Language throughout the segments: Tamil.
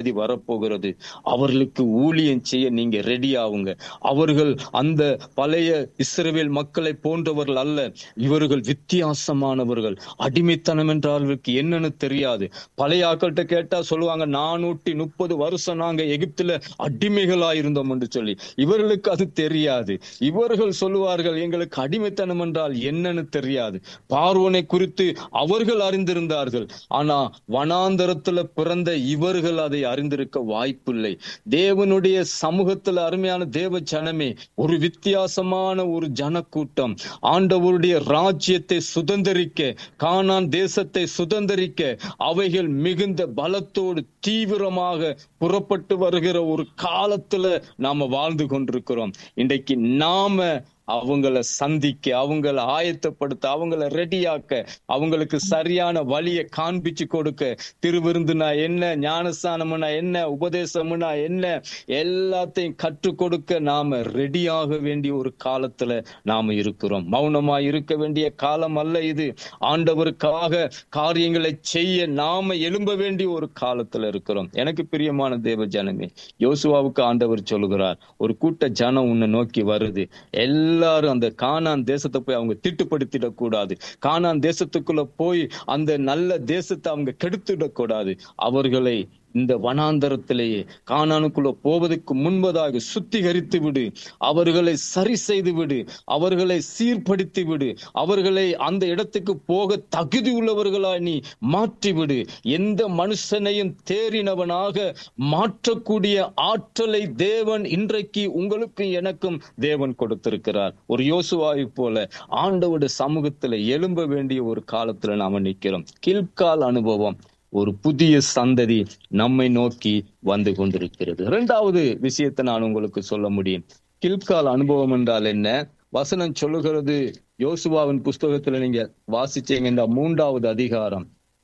பகுதி வரப்போகிறது அவர்களுக்கு ஊழியம் செய்ய நீங்க ரெடி ஆகுங்க அவர்கள் அந்த பழைய இஸ்ரவேல் மக்களை போன்றவர்கள் அல்ல இவர்கள் வித்தியாசமானவர்கள் அடிமைத்தனம் என்றால் அவர்களுக்கு என்னன்னு தெரியாது பழைய ஆக்கள்கிட்ட கேட்டா சொல்லுவாங்க நானூற்றி முப்பது வருஷம் நாங்க எகிப்துல அடிமைகளா இருந்தோம் என்று சொல்லி இவர்களுக்கு அது தெரியாது இவர்கள் சொல்லுவார்கள் எங்களுக்கு அடிமைத்தனம் என்றால் என்னன்னு தெரியாது பார்வோனை குறித்து அவர்கள் அறிந்திருந்தார்கள் ஆனா வனாந்தரத்துல பிறந்த இவர்கள் அதை அறிந்திருக்க வாய்ப்பில்லை தேவனுடைய சமூகத்துல அருமையான தேவ ஜனமே ஒரு வித்தியாசமான ஒரு ஜனக்கூட்டம் ஆண்டவருடைய ராஜ்யத்தை சுதந்திரிக்க கானான் தேசத்தை சுதந்திரிக்க அவைகள் மிகுந்த பலத்தோடு தீவிரமாக புறப்பட்டு வருகிற ஒரு காலத்துல நாம வாழ்ந்து கொண்டிருக்கிறோம் இன்றைக்கு நாம அவங்கள சந்திக்க அவங்கள ஆயத்தப்படுத்த அவங்கள ரெடியாக்க அவங்களுக்கு சரியான வழியை காண்பிச்சு கொடுக்க திருவிருந்துனா என்ன ஞானஸ்தானம்னா என்ன உபதேசம்னா என்ன எல்லாத்தையும் கற்றுக் கொடுக்க நாம ரெடியாக வேண்டிய ஒரு காலத்துல நாம இருக்கிறோம் மௌனமா இருக்க வேண்டிய காலம் அல்ல இது ஆண்டவருக்காக காரியங்களை செய்ய நாம எழும்ப வேண்டிய ஒரு காலத்துல இருக்கிறோம் எனக்கு பிரியமான தேவ ஜனமே யோசுவாவுக்கு ஆண்டவர் சொல்லுகிறார் ஒரு கூட்ட ஜனம் உன்னை நோக்கி வருது எல்லாரும் அந்த கானான் தேசத்தை போய் அவங்க திட்டுப்படுத்திடக் கூடாது கானான் தேசத்துக்குள்ள போய் அந்த நல்ல தேசத்தை அவங்க கெடுத்துடக் கூடாது அவர்களை இந்த வனாந்தரத்திலேயே கானானுக்குள்ள போவதற்கு முன்பதாக சுத்திகரித்து விடு அவர்களை சரி செய்து விடு அவர்களை சீர்படுத்தி விடு அவர்களை அந்த இடத்துக்கு போக தகுதி உள்ளவர்களாய் நீ மாற்றி விடு எந்த மனுஷனையும் தேறினவனாக மாற்றக்கூடிய ஆற்றலை தேவன் இன்றைக்கு உங்களுக்கும் எனக்கும் தேவன் கொடுத்திருக்கிறார் ஒரு யோசுவாவை போல ஆண்டவோட சமூகத்துல எழும்ப வேண்டிய ஒரு காலத்துல நாம நிக்கிறோம் கில்கால் அனுபவம் ஒரு புதிய சந்ததி நம்மை நோக்கி வந்து கொண்டிருக்கிறது இரண்டாவது விஷயத்தை நான் உங்களுக்கு சொல்ல முடியும் கில்கால் அனுபவம் என்றால் என்ன வசனம் சொல்லுகிறது யோசுவாவின் புஸ்தகத்துல நீங்க வாசிச்சீங்கன்னா மூன்றாவது அதிகாரம்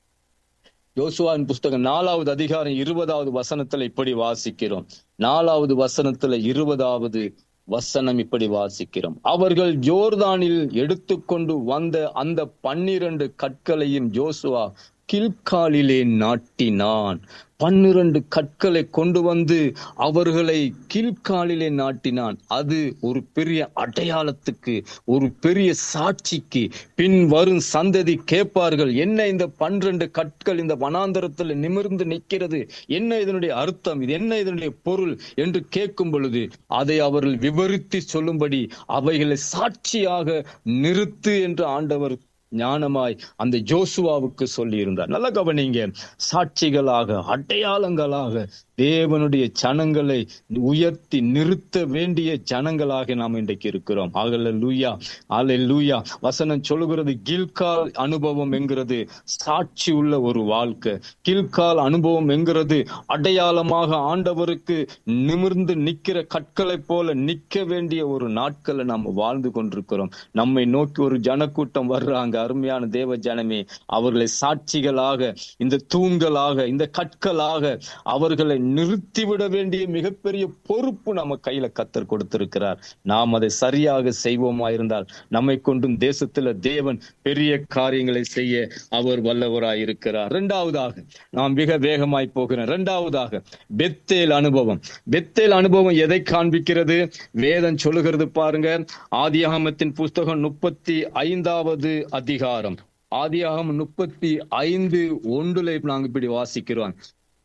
யோசுவாவின் புஸ்தகம் நாலாவது அதிகாரம் இருபதாவது வசனத்துல இப்படி வாசிக்கிறோம் நாலாவது வசனத்துல இருபதாவது வசனம் இப்படி வாசிக்கிறோம் அவர்கள் ஜோர்தானில் எடுத்துக்கொண்டு வந்த அந்த பன்னிரண்டு கற்களையும் ஜோசுவா கில்காலிலே நாட்டினான் பன்னிரண்டு கற்களை கொண்டு வந்து அவர்களை கீழ்காலிலே நாட்டினான் அது ஒரு பெரிய அடையாளத்துக்கு ஒரு பெரிய சாட்சிக்கு பின் வரும் சந்ததி கேட்பார்கள் என்ன இந்த பன்னிரண்டு கற்கள் இந்த வனாந்தரத்தில் நிமிர்ந்து நிற்கிறது என்ன இதனுடைய அர்த்தம் இது என்ன இதனுடைய பொருள் என்று கேட்கும் பொழுது அதை அவர்கள் விவரித்து சொல்லும்படி அவைகளை சாட்சியாக நிறுத்து என்று ஆண்டவர் ஞானமாய் அந்த ஜோசுவாவுக்கு சொல்லி இருந்தார் நல்ல கவனிங்க சாட்சிகளாக அடையாளங்களாக தேவனுடைய ஜனங்களை உயர்த்தி நிறுத்த வேண்டிய ஜனங்களாக நாம் இன்றைக்கு இருக்கிறோம் ஆகல லூயா ஆலை லூயா வசனம் சொல்லுகிறது கில்கால் அனுபவம் என்கிறது சாட்சி உள்ள ஒரு வாழ்க்கை கில்கால் அனுபவம் என்கிறது அடையாளமாக ஆண்டவருக்கு நிமிர்ந்து நிக்கிற கற்களை போல நிக்க வேண்டிய ஒரு நாட்களை நாம் வாழ்ந்து கொண்டிருக்கிறோம் நம்மை நோக்கி ஒரு ஜனக்கூட்டம் வர்றாங்க அருமையான தேவ ஜனமே அவர்களை சாட்சிகளாக இந்த தூண்களாக இந்த கற்களாக அவர்களை நிறுத்திவிட வேண்டிய மிகப்பெரிய பொறுப்பு நம்ம கையில கத்தர் கொடுத்திருக்கிறார் நாம் அதை சரியாக செய்வோமா இருந்தால் நம்மை கொண்டும் தேசத்துல தேவன் பெரிய காரியங்களை செய்ய அவர் வல்லவராய் இருக்கிறார் இரண்டாவதாக நாம் மிக வேகமாய் போகிறோம் இரண்டாவதாக பெத்தேல் அனுபவம் பெத்தேல் அனுபவம் எதை காண்பிக்கிறது வேதம் சொல்லுகிறது பாருங்க ஆதியாகமத்தின் புஸ்தகம் முப்பத்தி ஐந்தாவது அதிகாரம் ஆதியாகம் முப்பத்தி ஐந்து ஒன்றுல நாங்க இப்படி வாசிக்கிறோம்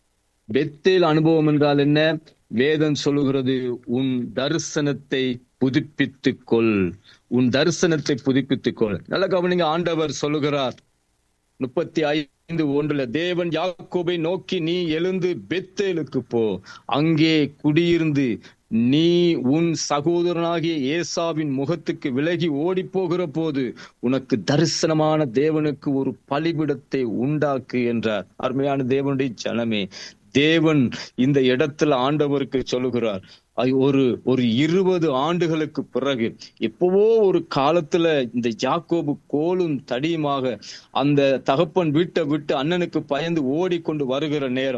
பெத்தேல் அனுபவம் என்றால் என்ன வேதம் சொல்லுகிறது உன் தரிசனத்தை புதுப்பித்துக் கொள் உன் தரிசனத்தை புதுப்பித்துக் கொள் நல்ல கவனிங்க ஆண்டவர் சொல்லுகிறார் முப்பத்தி ஐந்து ஒன்றுல தேவன் யாக்கோபை நோக்கி நீ எழுந்து பெத்தேலுக்கு போ அங்கே குடியிருந்து நீ உன் சகோதரனாகிய ஏசாவின் முகத்துக்கு விலகி ஓடி போகிற போது உனக்கு தரிசனமான தேவனுக்கு ஒரு பலிபிடத்தை உண்டாக்கு என்றார் அருமையான தேவனுடைய ஜனமே தேவன் இந்த இடத்துல ஆண்டவருக்கு சொல்லுகிறார் ஒரு ஒரு இருபது ஆண்டுகளுக்கு பிறகு எப்பவோ ஒரு காலத்துல இந்த ஜாக்கோபு கோலும் தடியுமாக அந்த தகப்பன் வீட்டை விட்டு அண்ணனுக்கு பயந்து ஓடிக்கொண்டு வருகிற நேரம்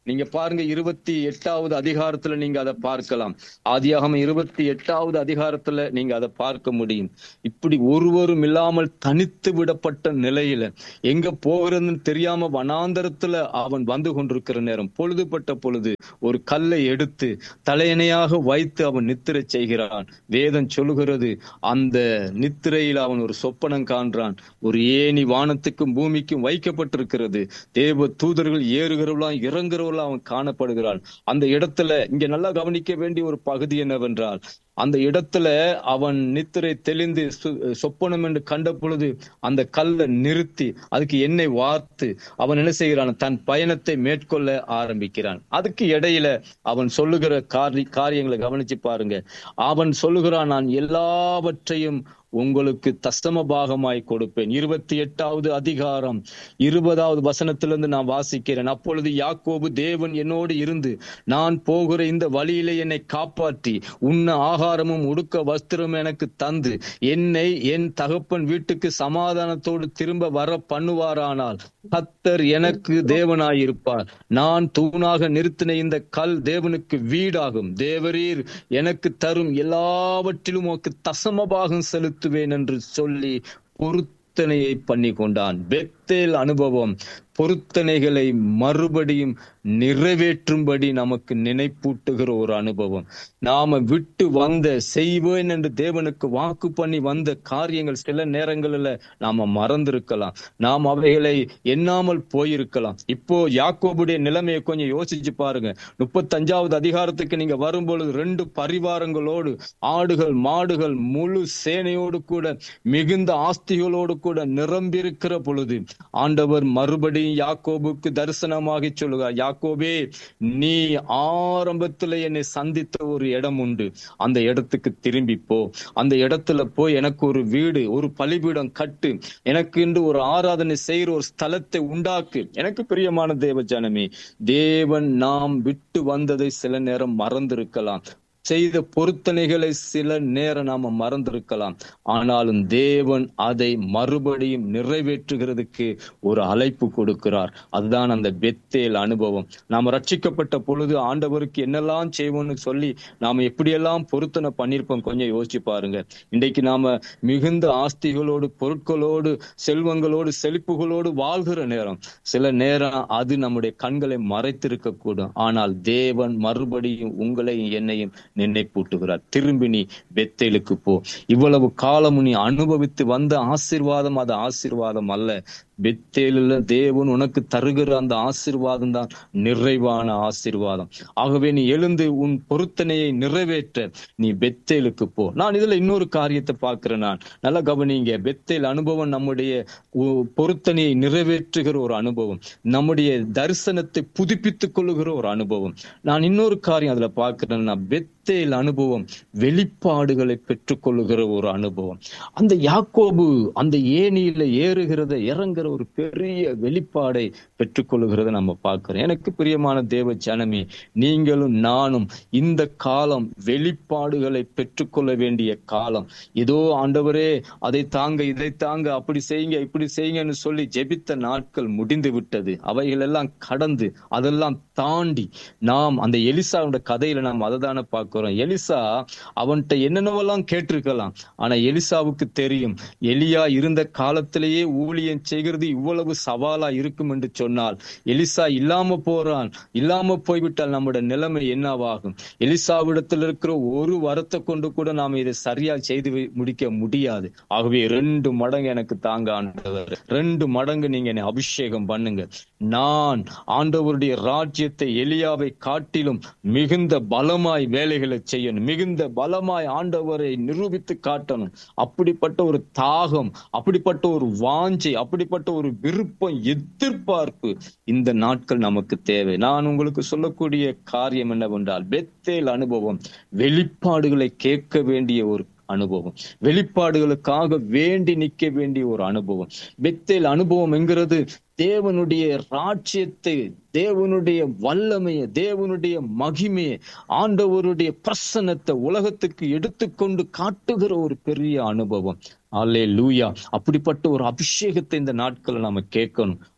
நீங்க பாருங்க இருபத்தி எட்டாவது அதிகாரத்துல நீங்க அதை பார்க்கலாம் ஆதியாகம இருபத்தி எட்டாவது அதிகாரத்துல நீங்க அதை பார்க்க முடியும் இப்படி ஒருவரும் இல்லாமல் தனித்து விடப்பட்ட நிலையில எங்க போகிறதுன்னு தெரியாம வனாந்தரத்துல அவன் வந்து கொண்டிருக்கிற நேரம் பொழுதுபட்ட பொழுது ஒரு கல்லை எடுத்து தலையணையாக வைத்து அவன் நித்திரை செய்கிறான் வேதம் சொல்லுகிறது அந்த நித்திரையில் அவன் ஒரு சொப்பனம் காண்றான் ஒரு ஏணி வானத்துக்கும் பூமிக்கும் வைக்கப்பட்டிருக்கிறது தேவ தூதர்கள் ஏறுகிறவர்களாம் இறங்குறவர்களாம் அவன் காணப்படுகிறான் அந்த இடத்துல இங்க நல்லா கவனிக்க வேண்டிய ஒரு பகுதி என்னவென்றால் அந்த இடத்துல அவன் நித்திரை தெளிந்து சு- சொப்பனம் என்று கண்ட பொழுது அந்த கல்லை நிறுத்தி அதுக்கு எண்ணெய் வார்த்து அவன் என்ன செய்கிறான் தன் பயணத்தை மேற்கொள்ள ஆரம்பிக்கிறான் அதுக்கு இடையில அவன் சொல்லுகிற காரி காரியங்களை கவனிச்சு பாருங்க அவன் சொல்லுகிறான் நான் எல்லாவற்றையும் உங்களுக்கு தசம பாகமாய் கொடுப்பேன் இருபத்தி எட்டாவது அதிகாரம் இருபதாவது வசனத்திலிருந்து நான் வாசிக்கிறேன் அப்பொழுது யாக்கோபு தேவன் என்னோடு இருந்து நான் போகிற இந்த வழியிலே என்னை காப்பாற்றி உண்ண ஆகாரமும் உடுக்க வஸ்திரம் எனக்கு தந்து என்னை என் தகப்பன் வீட்டுக்கு சமாதானத்தோடு திரும்ப வர பண்ணுவாரானால் கத்தர் எனக்கு தேவனாயிருப்பார் நான் தூணாக நிறுத்தின இந்த கல் தேவனுக்கு வீடாகும் தேவரீர் எனக்கு தரும் எல்லாவற்றிலும் உனக்கு தசமபாகம் செலுத்துவேன் என்று சொல்லி பொருத்தனையை பண்ணி கொண்டான் பெத்தேல் அனுபவம் பொருத்தனைகளை மறுபடியும் நிறைவேற்றும்படி நமக்கு நினைப்பூட்டுகிற ஒரு அனுபவம் நாம விட்டு வந்த செய்வேன் என்று தேவனுக்கு வாக்கு பண்ணி வந்த காரியங்கள் சில நேரங்களில் நாம மறந்திருக்கலாம் நாம் அவைகளை எண்ணாமல் போயிருக்கலாம் இப்போ யாக்கோபுடைய நிலைமையை கொஞ்சம் யோசிச்சு பாருங்க முப்பத்தஞ்சாவது அதிகாரத்துக்கு நீங்க வரும்பொழுது ரெண்டு பரிவாரங்களோடு ஆடுகள் மாடுகள் முழு சேனையோடு கூட மிகுந்த ஆஸ்திகளோடு கூட நிரம்பியிருக்கிற பொழுது ஆண்டவர் மறுபடியும் யாக்கோபுக்கு தரிசனமாகி சொல்லுகிறார் யாக்கோபே நீ ஆரம்பத்துல என்னை சந்தித்த ஒரு இடம் உண்டு அந்த இடத்துக்கு திரும்பி போ அந்த இடத்துல போய் எனக்கு ஒரு வீடு ஒரு பலிபீடம் கட்டு எனக்கு என்று ஒரு ஆராதனை செய்கிற ஒரு ஸ்தலத்தை உண்டாக்கு எனக்கு பிரியமான தேவ ஜனமே தேவன் நாம் விட்டு வந்ததை சில நேரம் மறந்திருக்கலாம் செய்த பொருத்தனைகளை சில நேரம் நாம மறந்திருக்கலாம் ஆனாலும் தேவன் அதை மறுபடியும் நிறைவேற்றுகிறதுக்கு ஒரு அழைப்பு கொடுக்கிறார் அதுதான் அந்த பெத்தேல் அனுபவம் நாம ரட்சிக்கப்பட்ட பொழுது ஆண்டவருக்கு என்னெல்லாம் செய்வோம்னு சொல்லி நாம எப்படியெல்லாம் பொருத்தனை பண்ணிருப்போம் கொஞ்சம் யோசிச்சு பாருங்க இன்றைக்கு நாம மிகுந்த ஆஸ்திகளோடு பொருட்களோடு செல்வங்களோடு செழிப்புகளோடு வாழ்கிற நேரம் சில நேரம் அது நம்முடைய கண்களை மறைத்திருக்க கூடும் ஆனால் தேவன் மறுபடியும் உங்களையும் என்னையும் நினைப்பூட்டுகிறார் திரும்பி நீ பெத்தேலுக்கு போ இவ்வளவு காலம் நீ அனுபவித்து வந்த ஆசீர்வாதம் அது ஆசீர்வாதம் அல்ல பெத்தேலில் தேவன் உனக்கு தருகிற அந்த ஆசீர்வாதம் தான் நிறைவான ஆசீர்வாதம் ஆகவே நீ எழுந்து உன் பொருத்தனையை நிறைவேற்ற நீ பெத்தேலுக்கு போ நான் இதுல இன்னொரு காரியத்தை பார்க்கிறேன் நான் நல்லா கவனிங்க பெத்தேல் அனுபவம் நம்முடைய உ- பொருத்தனையை நிறைவேற்றுகிற ஒரு அனுபவம் நம்முடைய தரிசனத்தை புதுப்பித்துக் கொள்ளுகிற ஒரு அனுபவம் நான் இன்னொரு காரியம் அதுல பார்க்கிறேன் நான் பெத்தேல் அனுபவம் வெளிப்பாடுகளை பெற்றுக்கொள்ளுகிற ஒரு அனுபவம் அந்த யாக்கோபு அந்த ஏணியில ஏறுகிறத இறங்குற ஒரு பெரிய வெளிப்பாடை பெற்றுக்கொள்ளுகிறத நம்ம பார்க்கிறோம் எனக்கு பிரியமான தேவ ஜனமே நீங்களும் நானும் இந்த காலம் வெளிப்பாடுகளை பெற்றுக்கொள்ள வேண்டிய காலம் ஏதோ ஆண்டவரே அதை தாங்க இதை தாங்க அப்படி செய்யுங்க இப்படி செய்யுங்கன்னு சொல்லி ஜெபித்த நாட்கள் முடிந்து விட்டது அவைகள் எல்லாம் கடந்து அதெல்லாம் தாண்டி நாம் அந்த எலிசாவோட கதையில நாம் அதை தானே பார்க்கிறோம் எலிசா அவன்கிட்ட என்னென்னவெல்லாம் கேட்டிருக்கலாம் ஆனா எலிசாவுக்கு தெரியும் எலியா இருந்த காலத்திலேயே ஊழியம் செய்கிறது இவ்வளவு சவாலா இருக்கும் என்று சொன்னால் எலிசா இல்லாம போறான் இல்லாம போய்விட்டால் நம்முடைய நிலைமை என்னவாகும் எலிசாவிடத்தில் இருக்கிற ஒரு வரத்தை கொண்டு கூட நாம இதை சரியா செய்து வி- முடிக்க முடியாது ஆகவே ரெண்டு மடங்கு எனக்கு தாங்க ஆண்டவர் ரெண்டு மடங்கு நீங்க என்னை அபிஷேகம் பண்ணுங்க நான் ஆண்டவருடைய ராஜ்யத்தை எலியாவை காட்டிலும் மிகுந்த பலமாய் வேலைகளை செய்யணும் மிகுந்த பலமாய் ஆண்டவரை நிரூபித்து காட்டணும் அப்படிப்பட்ட ஒரு தாகம் அப்படிப்பட்ட ஒரு வாஞ்சை அப்படிப்பட்ட ஒரு விருப்பம் எதிர்பார்ப்பு இந்த நாட்கள் நமக்கு தேவை நான் உங்களுக்கு சொல்லக்கூடிய காரியம் என்னவென்றால் பெத்தேல் அனுபவம் வெளிப்பாடுகளை கேட்க வேண்டிய ஒரு அனுபவம் வெளிப்பாடுகளுக்காக வேண்டி நிற்க வேண்டிய ஒரு அனுபவம் பெத்தேல் அனுபவம் என்கிறது தேவனுடைய ராஜ்யத்தை தேவனுடைய வல்லமையை தேவனுடைய மகிமையை ஆண்டவருடைய பிரசன்னத்தை உலகத்துக்கு எடுத்துக்கொண்டு காட்டுகிற ஒரு பெரிய அனுபவம் அல்லே லூயா அப்படிப்பட்ட ஒரு அபிஷேகத்தை இந்த நாட்களை நாம கேட்கணும்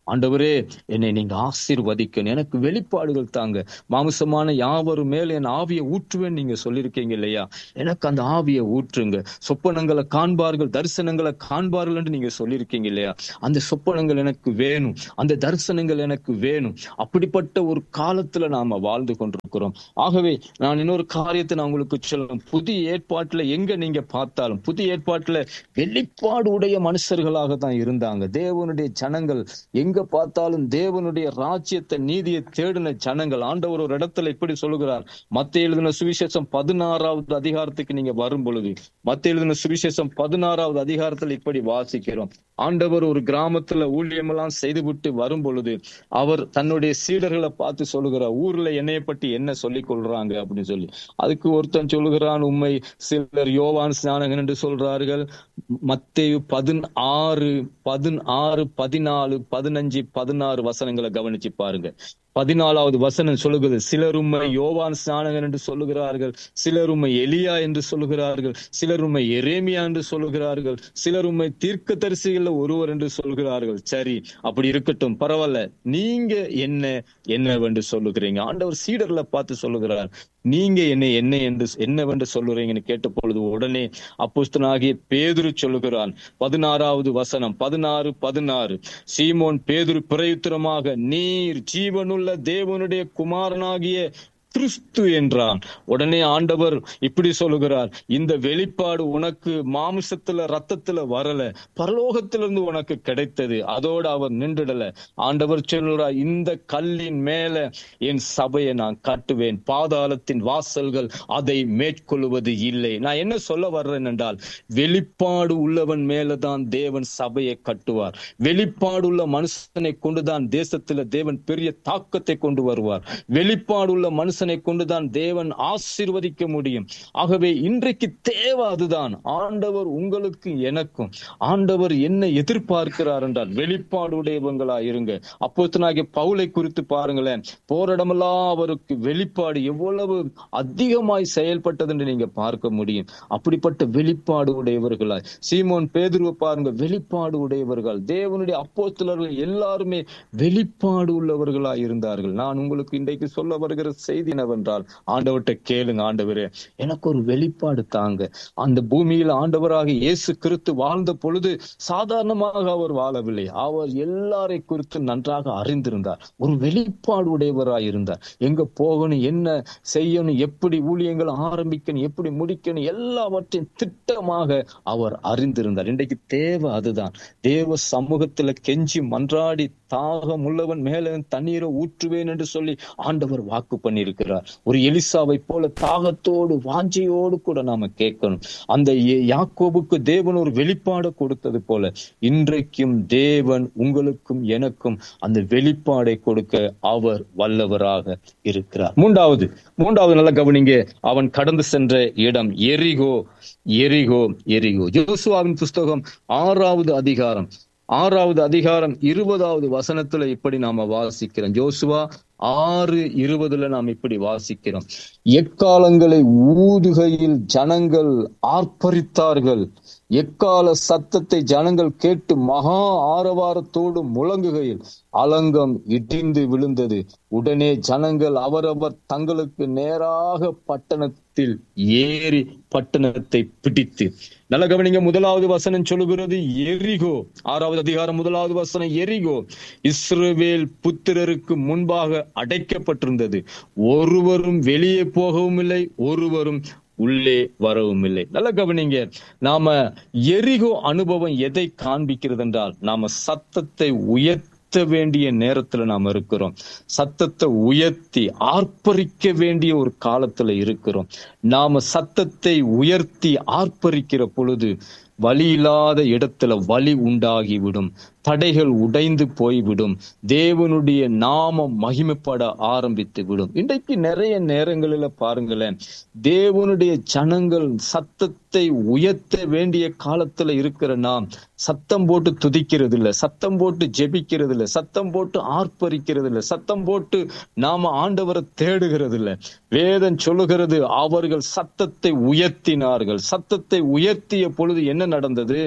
ஆண்டவரே என்னை நீங்க ஆசீர்வதிக்கணும் எனக்கு வெளிப்பாடுகள் தாங்க மாமிசமான யாவரும் மேல் என் ஆவியை ஊற்றுவேன் நீங்க சொல்லியிருக்கீங்க இல்லையா எனக்கு அந்த ஆவியை ஊற்றுங்க சொப்பனங்களை காண்பார்கள் தரிசனங்களை காண்பார்கள் என்று நீங்க சொல்லியிருக்கீங்க இல்லையா அந்த சொப்பனங்கள் எனக்கு வேணும் அந்த தரிசனங்கள் எனக்கு வேணும் அப்படிப்பட்ட ஒரு காலத்துல நாம வாழ்ந்து கொண்டிருக்கிறோம் ஆகவே நான் இன்னொரு காரியத்தை நான் உங்களுக்கு சொல்லணும் புதிய ஏற்பாட்டுல எங்க நீங்க பார்த்தாலும் புதிய ஏற்பாட்டுல வெளிப்பாடு உடைய மனுஷர்களாக தான் இருந்தாங்க தேவனுடைய ஜனங்கள் எங்க பார்த்தாலும் தேவனுடைய ராஜ்யத்தை நீதியை தேடின ஜனங்கள் ஆண்டவர் ஒரு இடத்துல இப்படி சொல்லுகிறார் மத்திய எழுதின சுவிசேஷம் பதினாறாவது அதிகாரத்துக்கு நீங்க வரும் பொழுது மத்திய எழுதின சுவிசேஷம் பதினாறாவது அதிகாரத்துல இப்படி வாசிக்கிறோம் ஆண்டவர் ஒரு கிராமத்துல ஊழியமெல்லாம் செய்துவிட்டு வரும் பொழுது அவர் தன்னுடைய சீடர்களை பார்த்து சொல்லுகிறார் ஊர்ல என்னைய பற்றி என்ன சொல்லிக் கொள்றாங்க அப்படின்னு சொல்லி அதுக்கு ஒருத்தன் சொல்லுகிறான் உண்மை சிலர் யோவான் ஸ்நானகன் என்று சொல்றார்கள் மத்தேயு பதினாறு பதினாறு பதினாலு பதினஞ்சு பதினாறு வசனங்களை கவனிச்சு பாருங்க பதினாலாவது வசனம் சொல்லுகிறது சிலர் உண்மை யோவான் ஸ்நானகன் என்று சொல்லுகிறார்கள் சிலர் உண்மை எலியா என்று சொல்லுகிறார்கள் சிலர் உண்மை எரேமியா என்று சொல்லுகிறார்கள் சிலர் உண்மை தீர்க்க தரிசிகள் ஒருவர் என்று சொல்கிறார்கள் சரி அப்படி இருக்கட்டும் பரவாயில்ல நீங்க என்ன என்னவென்று சொல்லுகிறீங்க ஆண்டவர் சீடர்ல பார்த்து சொல்லுகிறார் நீங்க என்ன என்ன என்று என்னவென்று சொல்லுறீங்கன்னு கேட்ட பொழுது உடனே அப்போஸ்தனாகிய பேதுரு சொல்லுகிறான் பதினாறாவது வசனம் பதினாறு பதினாறு சீமோன் பேதுரு பிரயுத்தரமாக நீர் ஜீவனுள்ள தேவனுடைய குமாரனாகிய கிறிஸ்து என்றான் உடனே ஆண்டவர் இப்படி சொல்லுகிறார் இந்த வெளிப்பாடு உனக்கு மாமிசத்துல ரத்தத்துல வரல பரலோகத்திலிருந்து உனக்கு கிடைத்தது அதோடு அவர் நின்றுடல ஆண்டவர் சொல்லுகிறார் இந்த கல்லின் மேல என் சபையை நான் கட்டுவேன் பாதாளத்தின் வாசல்கள் அதை மேற்கொள்வது இல்லை நான் என்ன சொல்ல வர்றேன் என்றால் வெளிப்பாடு உள்ளவன் மேலதான் தேவன் சபையை கட்டுவார் வெளிப்பாடு உள்ள மனுஷனை கொண்டுதான் தேசத்துல தேவன் பெரிய தாக்கத்தை கொண்டு வருவார் வெளிப்பாடு உள்ள மனுஷன் மனுஷனை கொண்டுதான் தேவன் ஆசீர்வதிக்க முடியும் ஆகவே இன்றைக்கு தேவை அதுதான் ஆண்டவர் உங்களுக்கு எனக்கும் ஆண்டவர் என்ன எதிர்பார்க்கிறார் என்றால் வெளிப்பாடு உடையவங்களா இருங்க அப்போத்தனாகிய பவுலை குறித்து பாருங்களேன் போரிடமெல்லாம் அவருக்கு வெளிப்பாடு எவ்வளவு அதிகமாய் செயல்பட்டது என்று நீங்க பார்க்க முடியும் அப்படிப்பட்ட வெளிப்பாடு உடையவர்களாய் சீமோன் பேதுருவை பாருங்க வெளிப்பாடு உடையவர்கள் தேவனுடைய அப்போஸ்தலர்கள் எல்லாருமே வெளிப்பாடு உள்ளவர்களாய் இருந்தார்கள் நான் உங்களுக்கு இன்றைக்கு சொல்ல வருகிற செய்தி என்னவென்றால் ஆண்டவர்கிட்ட கேளுங்க ஆண்டவரே எனக்கு ஒரு வெளிப்பாடு தாங்க அந்த பூமியில் ஆண்டவராக இயேசு கிறிஸ்து வாழ்ந்த பொழுது சாதாரணமாக அவர் வாழவில்லை அவர் எல்லாரை குறித்து நன்றாக அறிந்திருந்தார் ஒரு வெளிப்பாடு உடையவராய் இருந்தார் எங்க போகணும் என்ன செய்யணும் எப்படி ஊழியங்கள் ஆரம்பிக்கணும் எப்படி முடிக்கணும் எல்லாவற்றையும் திட்டமாக அவர் அறிந்திருந்தார் இன்றைக்கு தேவை அதுதான் தேவ சமூகத்துல கெஞ்சி மன்றாடி தாகம் உள்ளவன் மேல தண்ணீரை ஊற்றுவேன் என்று சொல்லி ஆண்டவர் வாக்கு பண்ணியிருக்கிறார் ஒரு எலிசாவை போல தாகத்தோடு வாஞ்சையோடு கூட நாம கேட்கணும் அந்த யாக்கோபுக்கு தேவன் ஒரு வெளிப்பாடு கொடுத்தது போல இன்றைக்கும் தேவன் உங்களுக்கும் எனக்கும் அந்த வெளிப்பாடை கொடுக்க அவர் வல்லவராக இருக்கிறார் மூன்றாவது மூன்றாவது நல்ல கவனிங்க அவன் கடந்து சென்ற இடம் எரிகோ எரிகோ எரிகோ ஜோசுவாவின் புஸ்தகம் ஆறாவது அதிகாரம் ஆறாவது அதிகாரம் இருபதாவது வசனத்துல இப்படி நாம வாசிக்கிறோம் ஜோசுவா ஆறு இருபதுல நாம் இப்படி வாசிக்கிறோம் எக்காலங்களை ஊதுகையில் ஜனங்கள் ஆர்ப்பரித்தார்கள் எக்கால சத்தத்தை ஜனங்கள் கேட்டு மகா ஆரவாரத்தோடு முழங்குகையில் அலங்கம் இடிந்து விழுந்தது உடனே ஜனங்கள் அவரவர் தங்களுக்கு நேராக பட்டணத்தில் ஏறி பட்டணத்தை பிடித்து நல்ல கவனிங்க முதலாவது வசனம் சொல்லுகிறது எரிகோ ஆறாவது அதிகாரம் முதலாவது வசனம் எரிகோ இஸ்ரவேல் புத்திரருக்கு முன்பாக அடைக்கப்பட்டிருந்தது ஒருவரும் வெளியே போகவும் இல்லை ஒருவரும் உள்ளே வரவும் இல்லை நல்ல கவனிங்க நாம எரிகோ அனுபவம் எதை காண்பிக்கிறது என்றால் நாம சத்தத்தை உயர்த்த வேண்டிய நேரத்துல நாம இருக்கிறோம் சத்தத்தை உயர்த்தி ஆர்ப்பரிக்க வேண்டிய ஒரு காலத்துல இருக்கிறோம் நாம சத்தத்தை உயர்த்தி ஆர்ப்பரிக்கிற பொழுது வழி இல்லாத இடத்துல வழி உண்டாகிவிடும் தடைகள் உடைந்து போய்விடும் தேவனுடைய நாமம் மகிமைப்பட ஆரம்பித்து விடும் இன்றைக்கு நிறைய நேரங்களில பாருங்களேன் தேவனுடைய ஜனங்கள் சத்தத்தை உயர்த்த வேண்டிய காலத்துல இருக்கிற நாம் சத்தம் போட்டு துதிக்கிறது இல்ல சத்தம் போட்டு ஜெபிக்கிறது இல்ல சத்தம் போட்டு ஆர்ப்பரிக்கிறது இல்ல சத்தம் போட்டு நாம ஆண்டவரை தேடுகிறது இல்ல வேதம் சொல்லுகிறது அவர்கள் சத்தத்தை உயர்த்தினார்கள் சத்தத்தை உயர்த்திய பொழுது என்ன நடந்தது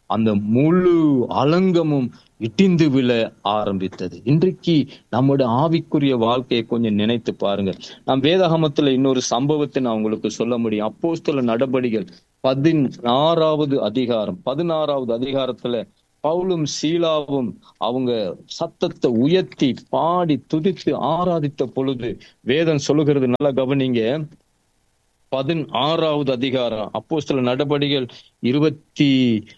அந்த முழு அலங்கமும் இடிந்து விழ ஆரம்பித்தது இன்றைக்கு நம்முடைய ஆவிக்குரிய வாழ்க்கையை கொஞ்சம் நினைத்து பாருங்க நாம் வேதாகமத்துல இன்னொரு சம்பவத்தை நான் உங்களுக்கு சொல்ல முடியும் அப்போஸ்தல நடபடிகள் பதினாறாவது அதிகாரம் பதினாறாவது அதிகாரத்துல பவுலும் சீலாவும் அவங்க சத்தத்தை உயர்த்தி பாடி துதித்து ஆராதித்த பொழுது வேதம் சொல்லுகிறது நல்லா கவனிங்க பதினாறாவது அதிகாரம் அப்போஸ்தல நடபடிகள் இருபத்தி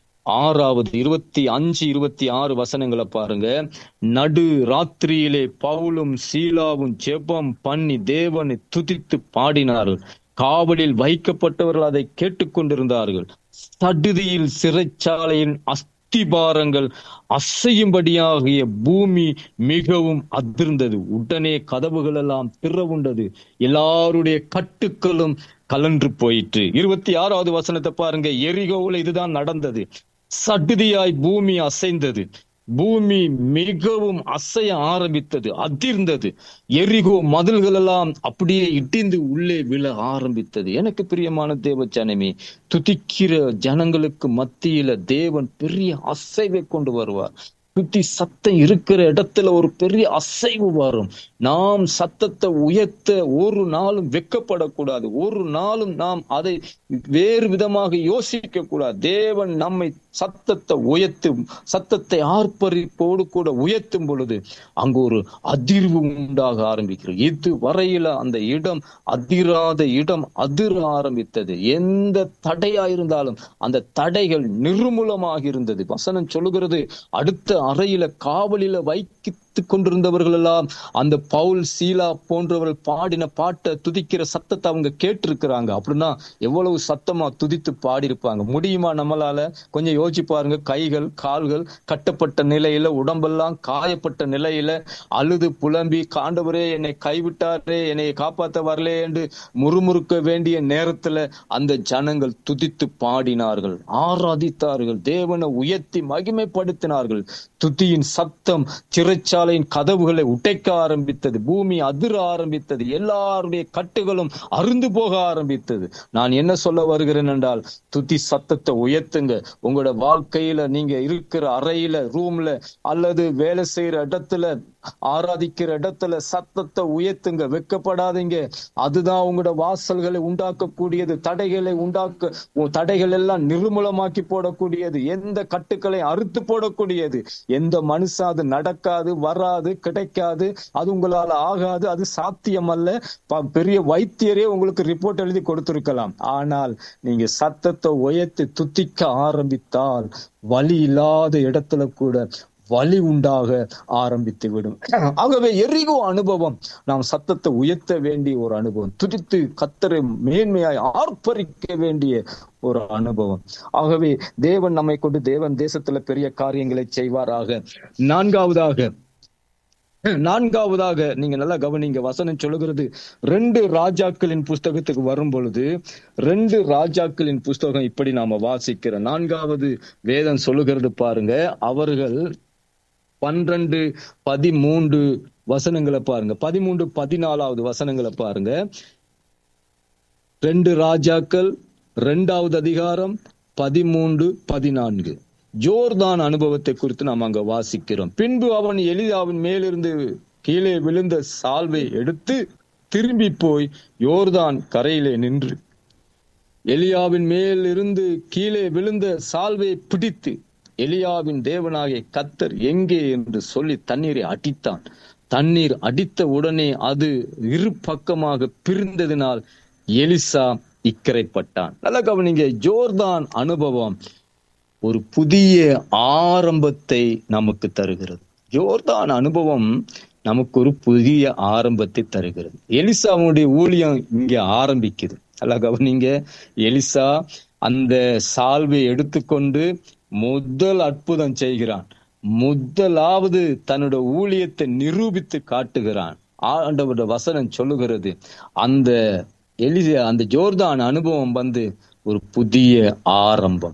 ஆறாவது இருபத்தி அஞ்சு இருபத்தி ஆறு வசனங்களை பாருங்க நடு ராத்திரியிலே பவுலும் சீலாவும் ஜெபம் பண்ணி தேவனை துதித்து பாடினார்கள் காவலில் வைக்கப்பட்டவர்கள் அதை கேட்டுக்கொண்டிருந்தார்கள் சடுதியில் சிறைச்சாலையின் அஸ்திபாரங்கள் அசையும்படியாகிய பூமி மிகவும் அதிர்ந்தது உடனே கதவுகள் எல்லாம் திறவுண்டது எல்லாருடைய கட்டுக்களும் கலன்று போயிற்று இருபத்தி ஆறாவது வசனத்தை பாருங்க எரிகோவில் இதுதான் நடந்தது சடுதியாய் பூமி அசைந்தது பூமி மிகவும் அசைய ஆரம்பித்தது அதிர்ந்தது எரிகோ மதில்கள் எல்லாம் அப்படியே இடிந்து உள்ளே விழ ஆரம்பித்தது எனக்கு பிரியமான தேவ ஜனமே துதிக்கிற ஜனங்களுக்கு மத்தியில தேவன் பெரிய அசைவை கொண்டு வருவார் சுத்தி சத்தம் இருக்கிற இடத்துல ஒரு பெரிய அசைவு வரும் நாம் சத்தத்தை உயர்த்த ஒரு நாளும் வெக்கப்படக்கூடாது ஒரு நாளும் நாம் அதை வேறு விதமாக யோசிக்க கூடாது தேவன் நம்மை சத்தத்தை உயர்த்தும் சத்தத்தை ஆர்ப்பரிப்போடு கூட உயர்த்தும் பொழுது அங்கு ஒரு அதிர்வு உண்டாக ஆரம்பிக்கிறது இது வரையில அந்த இடம் அதிராத இடம் அதிர ஆரம்பித்தது எந்த தடையா இருந்தாலும் அந்த தடைகள் நிர்மூலமாக இருந்தது வசனம் சொல்லுகிறது அடுத்த அறையில காவலில வைத்து கொண்டிருந்தவர்கள் எல்லாம் அந்த பவுல் சீலா போன்றவர்கள் பாடின பாட்டை துதிக்கிற சத்தத்தை அவங்க கேட்டிருக்கிறாங்க அப்படின்னா எவ்வளவு சத்தமா துதித்து பாடியிருப்பாங்க முடியுமா நம்மளால கொஞ்சம் யோசிச்சு பாருங்க கைகள் கால்கள் கட்டப்பட்ட நிலையில உடம்பெல்லாம் காயப்பட்ட நிலையில அழுது புலம்பி காண்டவரே என்னை கைவிட்டாரே என்னை காப்பாத்த வரலே என்று முறுமுறுக்க வேண்டிய நேரத்துல அந்த ஜனங்கள் துதித்து பாடினார்கள் ஆராதித்தார்கள் தேவனை உயர்த்தி மகிமைப்படுத்தினார்கள் துதியின் சத்தம் சிறைச்சாலையின் கதவுகளை உடைக்க ஆரம்பித்தது பூமி அதிர ஆரம்பித்தது எல்லாருடைய கட்டுகளும் அருந்து போக ஆரம்பித்தது நான் என்ன சொல்ல வருகிறேன் என்றால் துதி சத்தத்தை உயர்த்துங்க உங்களோட வாழ்க்கையில நீங்க இருக்கிற அறையில ரூம்ல அல்லது வேலை செய்யற இடத்துல ஆராதிக்கிற இடத்துல சத்தத்தை உயர்த்துங்க வெக்கப்படாதீங்க அதுதான் உங்களோட வாசல்களை உண்டாக்கக்கூடியது தடைகளை உண்டாக்க தடைகள் எல்லாம் நிர்மூலமாக்கி போடக்கூடியது எந்த கட்டுக்களை அறுத்து போடக்கூடியது எந்த மனுஷன் அது நடக்காது வராது கிடைக்காது அது உங்களால ஆகாது அது சாத்தியம் அல்ல பெரிய வைத்தியரே உங்களுக்கு ரிப்போர்ட் எழுதி கொடுத்திருக்கலாம் ஆனால் நீங்க சத்தத்தை உயர்த்தி துத்திக்க ஆரம்பித்தால் வழி இல்லாத இடத்துல கூட வலி உண்டாக ஆரம்பித்து விடும் ஆகவே எரிகோ அனுபவம் நாம் சத்தத்தை உயர்த்த வேண்டிய ஒரு அனுபவம் துடித்து கத்தரை மேன்மையாய் ஆர்ப்பரிக்க வேண்டிய ஒரு அனுபவம் ஆகவே தேவன் நம்மை கொண்டு தேவன் தேசத்துல பெரிய காரியங்களை செய்வாராக நான்காவதாக நான்காவதாக நீங்க நல்லா கவனிங்க வசனம் சொல்லுகிறது ரெண்டு ராஜாக்களின் புஸ்தகத்துக்கு வரும் பொழுது ரெண்டு ராஜாக்களின் புஸ்தகம் இப்படி நாம வாசிக்கிறோம் நான்காவது வேதம் சொல்லுகிறது பாருங்க அவர்கள் பன்னிரண்டு பதிமூன்று வசனங்களை பாருங்க பதிமூன்று பதினாலாவது வசனங்களை பாருங்க ரெண்டு ராஜாக்கள் ரெண்டாவது அதிகாரம் பதிமூன்று பதினான்கு ஜோர்தான் அனுபவத்தை குறித்து நாம் அங்க வாசிக்கிறோம் பின்பு அவன் எலியாவின் மேலிருந்து கீழே விழுந்த சால்வை எடுத்து திரும்பி போய் யோர்தான் கரையிலே நின்று எலியாவின் மேல் இருந்து கீழே விழுந்த சால்வை பிடித்து எலியாவின் தேவனாகிய கத்தர் எங்கே என்று சொல்லி தண்ணீரை அடித்தான் தண்ணீர் அடித்த உடனே அது இரு பக்கமாக பிரிந்ததினால் எலிசா இக்கரைப்பட்டான் நல்ல கவனிங்க ஜோர்தான் அனுபவம் ஒரு புதிய ஆரம்பத்தை நமக்கு தருகிறது ஜோர்தான் அனுபவம் நமக்கு ஒரு புதிய ஆரம்பத்தை தருகிறது எலிசாவுடைய ஊழியம் இங்க ஆரம்பிக்குது அல்ல கவனிங்க எலிசா அந்த சால்வை எடுத்துக்கொண்டு முதல் அற்புதம் செய்கிறான் முதலாவது தன்னோட ஊழியத்தை நிரூபித்து காட்டுகிறான் ஆண்டவரோட வசனம் சொல்லுகிறது அந்த எலி அந்த ஜோர்தான் அனுபவம் வந்து ஒரு புதிய ஆரம்பம்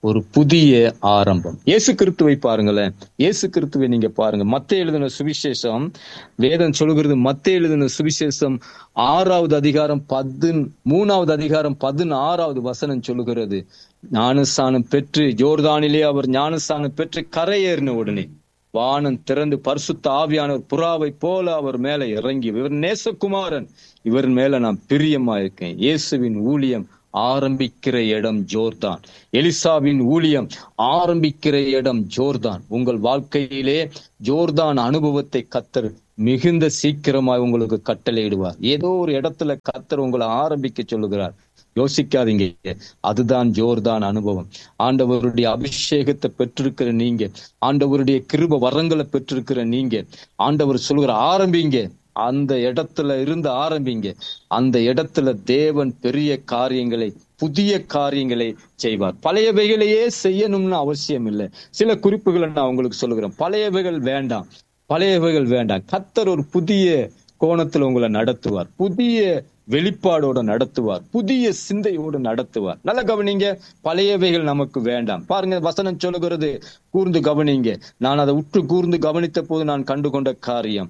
ஒரு புதிய ஆரம்பம் இயேசு கிறிஸ்துவை பாருங்களேன் இயேசு கிறிஸ்துவை நீங்க பாருங்க மத்திய எழுதின சுவிசேஷம் வேதம் சொல்கிறது மத்திய எழுதின சுவிசேஷம் ஆறாவது அதிகாரம் பதின் மூணாவது அதிகாரம் பதினாறாவது வசனம் சொல்லுகிறது ஞானஸ்தானம் பெற்று ஜோர்தானிலே அவர் ஞானஸ்தானம் பெற்று கரையேறின உடனே வானம் திறந்து பரிசுத்த ஆவியானவர் புறாவை போல அவர் மேல இறங்கி இவர் நேசகுமாரன் இவர் மேல நான் பிரியமா இருக்கேன் இயேசுவின் ஊழியம் ஆரம்பிக்கிற இடம் ஜோர்தான் எலிசாவின் ஊழியம் ஆரம்பிக்கிற இடம் ஜோர்தான் உங்கள் வாழ்க்கையிலே ஜோர்தான் அனுபவத்தை கத்தர் மிகுந்த சீக்கிரமாய் உங்களுக்கு கட்டளையிடுவார் ஏதோ ஒரு இடத்துல கத்தர் உங்களை ஆரம்பிக்க சொல்லுகிறார் யோசிக்காதீங்க அதுதான் ஜோர்தான் அனுபவம் ஆண்டவருடைய அபிஷேகத்தை பெற்றிருக்கிற நீங்க ஆண்டவருடைய கிருப வரங்களை பெற்றிருக்கிற நீங்க ஆண்டவர் சொல்லுகிற ஆரம்பிங்க அந்த இடத்துல இருந்து ஆரம்பிங்க அந்த இடத்துல தேவன் பெரிய காரியங்களை புதிய காரியங்களை செய்வார் பழையவைகளையே செய்யணும்னு அவசியம் இல்லை சில குறிப்புகளை நான் உங்களுக்கு சொல்லுகிறேன் பழையவைகள் வேண்டாம் பழையவைகள் வேண்டாம் கத்தர் ஒரு புதிய கோணத்துல உங்களை நடத்துவார் புதிய வெளிப்பாடோட நடத்துவார் புதிய சிந்தையோடு நடத்துவார் நல்ல கவனிங்க பழையவைகள் நமக்கு வேண்டாம் பாருங்க வசனம் சொல்லுகிறது கூர்ந்து கவனிங்க நான் அதை உற்று கூர்ந்து கவனித்த போது நான் கண்டுகொண்ட காரியம்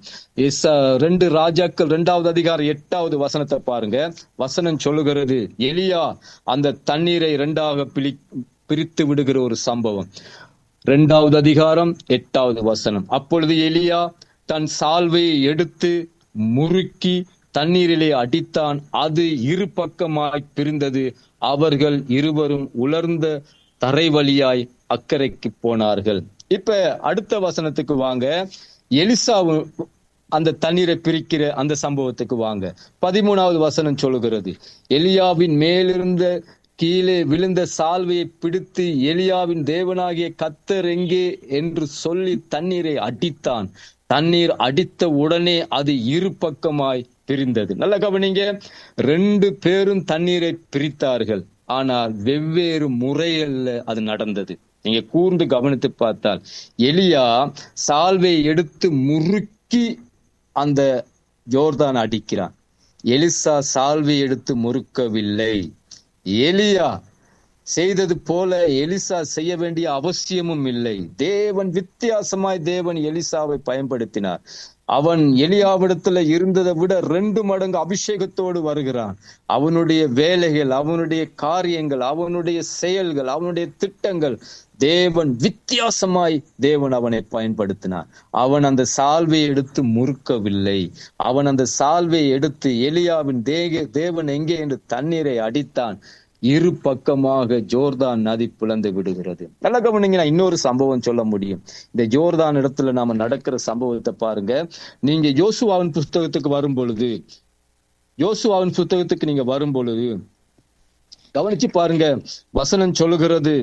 ரெண்டு ராஜாக்கள் இரண்டாவது அதிகாரம் எட்டாவது வசனத்தை பாருங்க வசனம் சொல்லுகிறது எலியா அந்த தண்ணீரை இரண்டாக பிரி பிரித்து விடுகிற ஒரு சம்பவம் இரண்டாவது அதிகாரம் எட்டாவது வசனம் அப்பொழுது எலியா தன் சால்வையை எடுத்து முறுக்கி தண்ணீரிலே அடித்தான் அது இரு பக்கமாய் பிரிந்தது அவர்கள் இருவரும் உலர்ந்த தரை வழியாய் அக்கறைக்கு போனார்கள் இப்ப அடுத்த வசனத்துக்கு வாங்க எலிசாவு அந்த தண்ணீரை பிரிக்கிற அந்த சம்பவத்துக்கு வாங்க பதிமூணாவது வசனம் சொல்லுகிறது எலியாவின் மேலிருந்த கீழே விழுந்த சால்வையை பிடித்து எலியாவின் தேவனாகிய கத்தர் எங்கே என்று சொல்லி தண்ணீரை அடித்தான் தண்ணீர் அடித்த உடனே அது இரு பக்கமாய் பிரிந்தது நல்ல கவனிங்க ரெண்டு பேரும் தண்ணீரை பிரித்தார்கள் ஆனால் வெவ்வேறு முறைகள்ல அது நடந்தது நீங்க கூர்ந்து கவனித்து பார்த்தால் எலியா சால்வை எடுத்து முறுக்கி அந்த ஜோர்தான் அடிக்கிறான் எலிசா சால்வை எடுத்து முறுக்கவில்லை எலியா செய்தது போல எலிசா செய்ய வேண்டிய அவசியமும் இல்லை தேவன் வித்தியாசமாய் தேவன் எலிசாவை பயன்படுத்தினார் அவன் எலியாவிடத்துல இருந்ததை விட ரெண்டு மடங்கு அபிஷேகத்தோடு வருகிறான் அவனுடைய வேலைகள் அவனுடைய காரியங்கள் அவனுடைய செயல்கள் அவனுடைய திட்டங்கள் தேவன் வித்தியாசமாய் தேவன் அவனை பயன்படுத்தினார் அவன் அந்த சால்வையை எடுத்து முறுக்கவில்லை அவன் அந்த சால்வையை எடுத்து எலியாவின் தேக தேவன் எங்கே என்று தண்ணீரை அடித்தான் இரு பக்கமாக ஜோர்தான் நதி பிளந்து விடுகிறது நல்ல கவனிங்கன்னா இன்னொரு சம்பவம் சொல்ல முடியும் இந்த ஜோர்தான் இடத்துல நாம நடக்கிற சம்பவத்தை பாருங்க நீங்க யோசுவாவின் புஸ்தகத்துக்கு வரும் பொழுது யோசுவாவின் புஸ்தகத்துக்கு நீங்க வரும் பொழுது கவனிச்சு பாருங்க வசனம் சொல்லுகிறது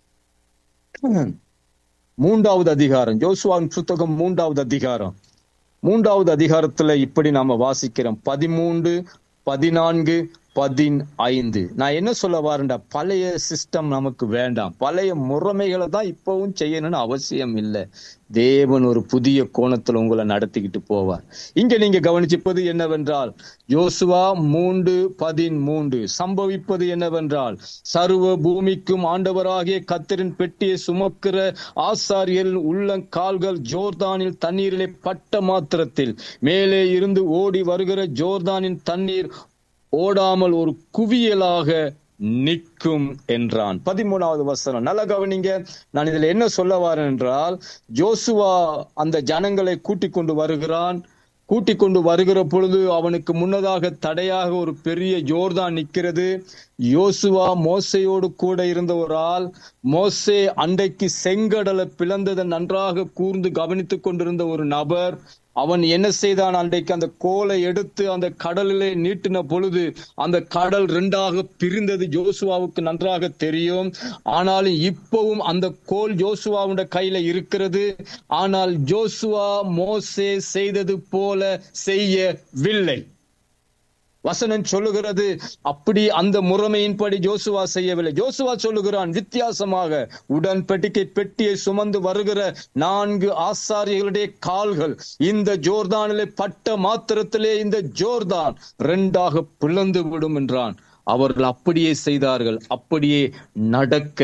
மூன்றாவது அதிகாரம் ஜோசுவாவின் புத்தகம் மூன்றாவது அதிகாரம் மூன்றாவது அதிகாரத்துல இப்படி நாம வாசிக்கிறோம் பதிமூன்று பதினான்கு பதினைந்து நான் என்ன சொல்ல வரேன்டா பழைய சிஸ்டம் நமக்கு வேண்டாம் பழைய முறைமைகளை தான் இப்பவும் செய்யணும்னு அவசியம் இல்லை தேவன் ஒரு புதிய கோணத்துல உங்களை நடத்திக்கிட்டு போவார் இங்க நீங்க கவனிச்சிப்பது என்னவென்றால் யோசுவா மூன்று பதிமூன்று சம்பவிப்பது என்னவென்றால் சர்வ பூமிக்கும் ஆண்டவராகிய கத்தரின் பெட்டியை சுமக்கிற ஆசாரியல் உள்ள கால்கள் ஜோர்தானில் தண்ணீரிலே பட்ட மாத்திரத்தில் மேலே இருந்து ஓடி வருகிற ஜோர்தானின் தண்ணீர் ஓடாமல் ஒரு குவியலாக நிற்கும் என்றான் பதிமூணாவது வசனம் நல்ல கவனிங்க நான் இதுல என்ன சொல்ல வரேன் என்றால் ஜோசுவா அந்த ஜனங்களை கூட்டிக் கொண்டு வருகிறான் கூட்டிக் கொண்டு வருகிற பொழுது அவனுக்கு முன்னதாக தடையாக ஒரு பெரிய ஜோர்தான் நிற்கிறது யோசுவா மோசையோடு கூட இருந்த ஒரு ஆள் மோசே அண்டைக்கு செங்கடலை பிளந்ததை நன்றாக கூர்ந்து கவனித்துக் கொண்டிருந்த ஒரு நபர் அவன் என்ன செய்தான் அன்றைக்கு அந்த கோலை எடுத்து அந்த கடலிலே நீட்டின பொழுது அந்த கடல் ரெண்டாக பிரிந்தது ஜோசுவாவுக்கு நன்றாக தெரியும் ஆனாலும் இப்பவும் அந்த கோல் ஜோசுவாவுடைய கையில இருக்கிறது ஆனால் ஜோசுவா மோசே செய்தது போல செய்யவில்லை வசனம் சொல்லுகிறது அப்படி அந்த முறைமையின்படி ஜோசுவா செய்யவில்லை ஜோசுவா சொல்லுகிறான் வித்தியாசமாக உடன்படிக்கை பெட்டியை சுமந்து வருகிற நான்கு ஆசாரியர்களுடைய கால்கள் இந்த ஜோர்தானிலே பட்ட மாத்திரத்திலே இந்த ஜோர்தான் ரெண்டாக பிளந்து விடும் என்றான் அவர்கள் அப்படியே செய்தார்கள் அப்படியே நடக்க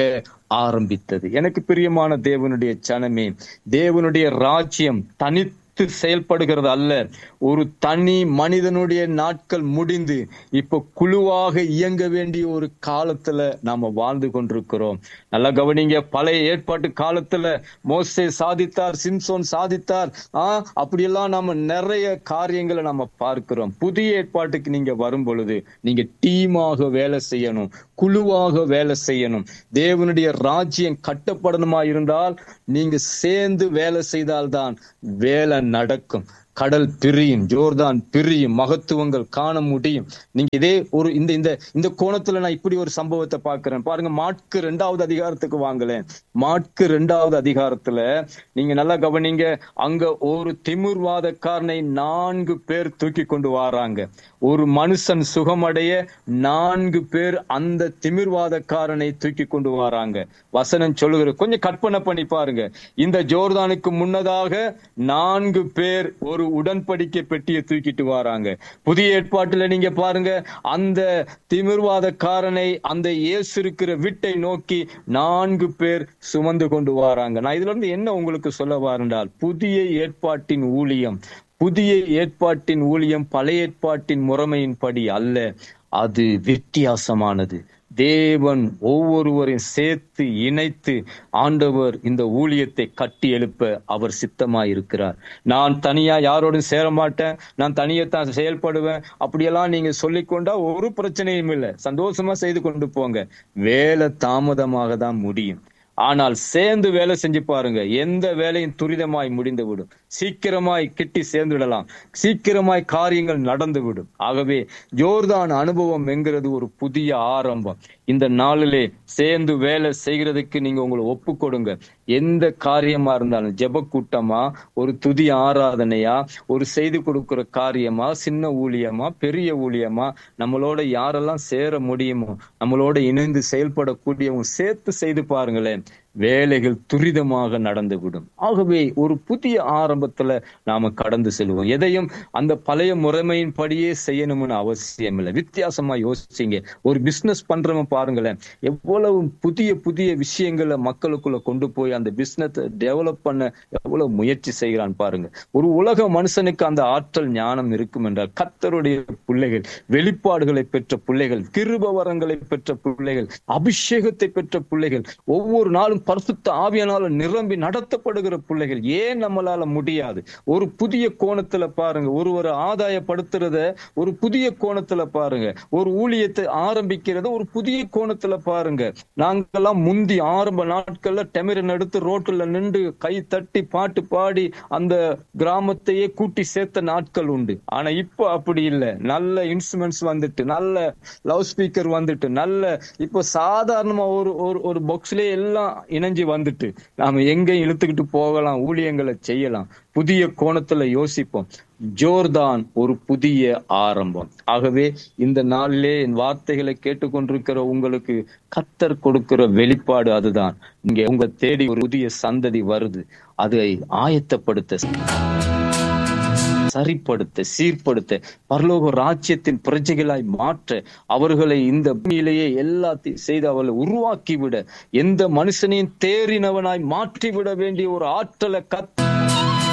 ஆரம்பித்தது எனக்கு பிரியமான தேவனுடைய சனமே தேவனுடைய ராஜ்யம் தனித்து செயல்படுகிறது அல்ல ஒரு தனி மனிதனுடைய நாட்கள் முடிந்து இப்ப குழுவாக இயங்க வேண்டிய ஒரு காலத்துல நாம வாழ்ந்து கொண்டிருக்கிறோம் நல்லா கவனிங்க பழைய ஏற்பாட்டு காலத்துல மோசே சாதித்தார் சிம்சோன் சாதித்தார் ஆஹ் அப்படியெல்லாம் நாம நிறைய காரியங்களை நம்ம பார்க்கிறோம் புதிய ஏற்பாட்டுக்கு நீங்க வரும் பொழுது நீங்க டீமாக வேலை செய்யணும் குழுவாக வேலை செய்யணும் தேவனுடைய ராஜ்யம் கட்டப்படணுமா இருந்தால் நீங்க சேர்ந்து வேலை செய்தால்தான் வேலை நடக்கும் கடல் பிரியும் ஜோர்தான் பிரியும் மகத்துவங்கள் காண முடியும் நீங்க இதே ஒரு இந்த இந்த இந்த கோணத்துல நான் இப்படி ஒரு சம்பவத்தை பார்க்கிறேன் பாருங்க மாட்கு ரெண்டாவது அதிகாரத்துக்கு வாங்கலேன் மாட்கு ரெண்டாவது அதிகாரத்துல நீங்க நல்லா கவனிங்க அங்க ஒரு திமிர்வாதக்காரனை நான்கு பேர் தூக்கி கொண்டு வராங்க ஒரு மனுஷன் சுகமடைய நான்கு பேர் அந்த திமிர்வாதக்காரனை தூக்கி கொண்டு வராங்க வசனம் சொல்லுகிற கொஞ்சம் கற்பனை பண்ணி பாருங்க இந்த ஜோர்தானுக்கு முன்னதாக நான்கு பேர் ஒரு உடன்படிக்கை பெட்டியை தூக்கிட்டு வராங்க புதிய ஏற்பாட்டுல நீங்க பாருங்க அந்த திமிர்வாதக்காரனை அந்த இயேசு இருக்கிற வீட்டை நோக்கி நான்கு பேர் சுமந்து கொண்டு வராங்க நான் இதுல இருந்து என்ன உங்களுக்கு சொல்ல வாரென்றால் புதிய ஏற்பாட்டின் ஊழியம் புதிய ஏற்பாட்டின் ஊழியம் பழைய ஏற்பாட்டின் முறைமையின்படி அல்ல அது வித்தியாசமானது தேவன் ஒவ்வொருவரையும் சேர்த்து இணைத்து ஆண்டவர் இந்த ஊழியத்தை கட்டி எழுப்ப அவர் சித்தமாயிருக்கிறார் நான் தனியா யாரோடும் சேர மாட்டேன் நான் தனியத்தான் செயல்படுவேன் அப்படியெல்லாம் நீங்க சொல்லிக்கொண்டா ஒரு பிரச்சனையும் இல்லை சந்தோஷமா செய்து கொண்டு போங்க வேலை தாமதமாக தான் முடியும் ஆனால் சேர்ந்து வேலை செஞ்சு பாருங்க எந்த வேலையும் துரிதமாய் முடிந்து விடும் சீக்கிரமாய் கிட்டி சேர்ந்துவிடலாம் சீக்கிரமாய் காரியங்கள் நடந்து விடும் ஆகவே ஜோர்தான் அனுபவம் என்கிறது ஒரு புதிய ஆரம்பம் இந்த நாளிலே சேர்ந்து வேலை செய்கிறதுக்கு நீங்க உங்களை ஒப்பு கொடுங்க எந்த காரியமா இருந்தாலும் ஜெப கூட்டமா ஒரு துதி ஆராதனையா ஒரு செய்து கொடுக்கிற காரியமா சின்ன ஊழியமா பெரிய ஊழியமா நம்மளோட யாரெல்லாம் சேர முடியுமோ நம்மளோட இணைந்து செயல்படக்கூடியவங்க சேர்த்து செய்து பாருங்களேன் வேலைகள் துரிதமாக நடந்துவிடும் ஆகவே ஒரு புதிய ஆரம்பத்துல நாம கடந்து செல்வோம் எதையும் அந்த பழைய முறைமையின் படியே செய்யணும்னு அவசியம் இல்லை வித்தியாசமா யோசிங்க ஒரு பிசினஸ் பண்றவன் பாருங்களேன் எவ்வளவு புதிய புதிய விஷயங்களை மக்களுக்குள்ள கொண்டு போய் அந்த பிசினஸ் டெவலப் பண்ண எவ்வளவு முயற்சி செய்கிறான் பாருங்க ஒரு உலக மனுஷனுக்கு அந்த ஆற்றல் ஞானம் இருக்கும் என்றால் கத்தருடைய பிள்ளைகள் வெளிப்பாடுகளை பெற்ற பிள்ளைகள் கிருப வரங்களை பெற்ற பிள்ளைகள் அபிஷேகத்தை பெற்ற பிள்ளைகள் ஒவ்வொரு நாளும் பரிசுத்த ஆவியனால நிரம்பி நடத்தப்படுகிற பிள்ளைகள் ஏன் நம்மளால முடியாது ஒரு புதிய கோணத்துல பாருங்க ஒருவரை ஆதாயப்படுத்துறத ஒரு புதிய கோணத்துல பாருங்க ஒரு ஊழியத்தை ஆரம்பிக்கிறத ஒரு புதிய கோணத்துல பாருங்க நாங்கெல்லாம் முந்தி ஆரம்ப நாட்கள்ல டெமிரன் எடுத்து ரோட்டுல நின்று கை தட்டி பாட்டு பாடி அந்த கிராமத்தையே கூட்டி சேர்த்த நாட்கள் உண்டு ஆனா இப்போ அப்படி இல்லை நல்ல இன்ஸ்ட்ருமெண்ட்ஸ் வந்துட்டு நல்ல லவுட் ஸ்பீக்கர் வந்துட்டு நல்ல இப்போ சாதாரணமா ஒரு ஒரு ஒரு பாக்ஸ்லயே எல்லாம் இணைஞ்சு வந்துட்டு நாம எங்க இழுத்துக்கிட்டு போகலாம் ஊழியங்களை செய்யலாம் புதிய கோணத்துல யோசிப்போம் ஜோர்தான் ஒரு புதிய ஆரம்பம் ஆகவே இந்த நாளிலே என் வார்த்தைகளை கேட்டுக்கொண்டிருக்கிற உங்களுக்கு கத்தர் கொடுக்கிற வெளிப்பாடு அதுதான் இங்க உங்க தேடி ஒரு புதிய சந்ததி வருது அதை ஆயத்தப்படுத்த சரிப்படுத்த சீர்படுத்த பரலோக ராஜ்யத்தின் பிரஜைகளாய் மாற்ற அவர்களை இந்த பூமியிலேயே எல்லாத்தையும் செய்து அவர்களை உருவாக்கி விட எந்த மனுஷனையும் தேறினவனாய் மாற்றிவிட வேண்டிய ஒரு ஆற்றலை கத்